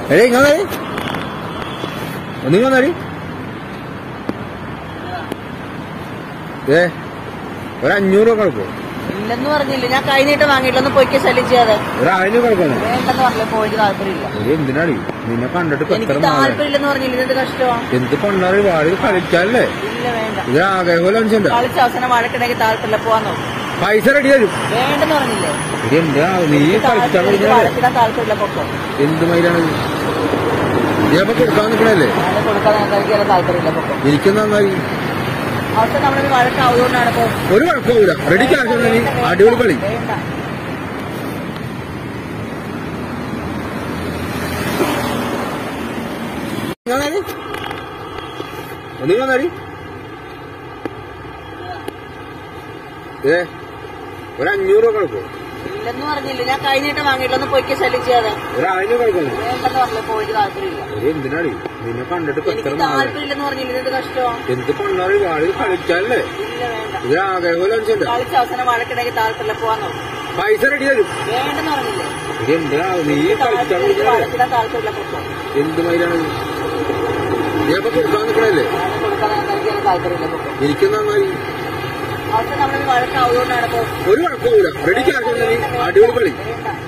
എടേ ഇങ്ങനെ ഒന്നിങ്ങ വന്നാടി ഏ ഒരു അഞ്ഞൂറ് രൂപ കിടക്കും ഇല്ലെന്ന് പറഞ്ഞില്ല ഞാൻ കൈ നീട്ട് വാങ്ങിയിട്ടൊന്ന് പൊയ്ക്ക് ശല്യം ചെയ്യാതെ ഒരു ആയിരം കിടക്കുന്നു വേണ്ടെന്ന് പറഞ്ഞില്ല പോയിട്ട് താല്പര്യമില്ല ഒരു എന്തിനാടി നിന്നെ കണ്ടിട്ട് ഇപ്പൊ എനിക്ക് എത്ര നാളെ താല്പര്യമില്ലെന്ന് പറഞ്ഞില്ല ഇതെന്ത് കഷ്ടമാണ് എന്ത് പണ്ടാറ് വാടി കളിക്കാല്ലേ ഇല്ല വേണ്ട ഇത് ആകെ പോലെ അഞ്ചുണ്ട് കളിച്ച അവസാനം വഴക്കിണ്ടെങ്കിൽ താല്പര്യമില്ല പോവാൻ നോക്കും പൈസ റെഡി തരും വേണ്ടെന്ന് പറഞ്ഞില്ലേ ഇത് എന്താ നീ കളിച്ചാൽ താല്പര്യം- കഴിഞ്ഞാലേ വഴക്കിടാൻ താല്പര്യമില്ല പൊക്കോ എന്ത് മയിലാണ് ഇതേപ്പോ കൊടുക്കാൻ നിക്കണല്ലേ അത് കൊടുക്കാൻ കഴിക്കാൻ താല്പര്യമില്ല പൊക്കോ എനിക്ക് നന്നായി അവസാനം നമ്മളൊരു വഴക്കാവുകൊണ്ടാണ് ഇപ്പൊ ഒരു കുഴപ്പമില്ല റെഡി ക്യാഷ് ഉണ്ടെങ്കിൽ അടിപൊളി കളി വേണ്ട ഒന്നിങ്ങ വന്നാടി ഏ ഒരു അഞ്ഞൂറ് രൂപ കിടക്കും ഇല്ലെന്ന് പറഞ്ഞില്ല ഞാൻ കൈ നീട്ട് വാങ്ങിയിട്ടൊന്ന് പൊയ്ക്ക് ശല്യം ചെയ്യാതെ ഒരു ആയിരം കിടക്കുന്നു വേണ്ടെന്ന് പറഞ്ഞില്ല പോയിട്ട് താല്പര്യമില്ല ഒരു എന്തിനാടി നിന്നെ കണ്ടിട്ട് ഇപ്പൊ എനിക്ക് എത്ര നാളെ താല്പര്യമില്ലെന്ന് പറഞ്ഞില്ല ഇതെന്ത് കഷ്ടമാണ് എന്ത് പണ്ടാറ് വാടി കളിക്കാല്ലേ ഇല്ല വേണ്ട ഇത് ആകെ പോലെ അഞ്ചുണ്ട് കളിച്ച അവസാനം വഴക്കിണ്ടെങ്കിൽ താല്പര്യമില്ല പോവാൻ നോക്കും പൈസ റെഡി തരും വേണ്ടെന്ന് പറഞ്ഞില്ലേ ഇത് എന്താ നീ കളിച്ചാൽ താല്പര്യം- കഴിഞ്ഞാലേ വഴക്കിടാൻ താല്പര്യമില്ല പൊക്കോ എന്ത് മയിലാണ് ഇതേപ്പോ കൊടുക്കാൻ നിക്കണല്ലേ അത് കൊടുക്കാൻ കഴിക്കാൻ താല്പര്യമില്ല പൊക്കോ എനിക്ക് നന്നായി അവസാനം നമ്മളൊരു വഴക്കാവുകൊണ്ടാണ് ഇപ്പൊ ഒരു കുഴപ്പമില്ല റെഡി ക്യാഷ് ഉണ്ടെങ്കിൽ അടിപൊളി കളി വേണ്ട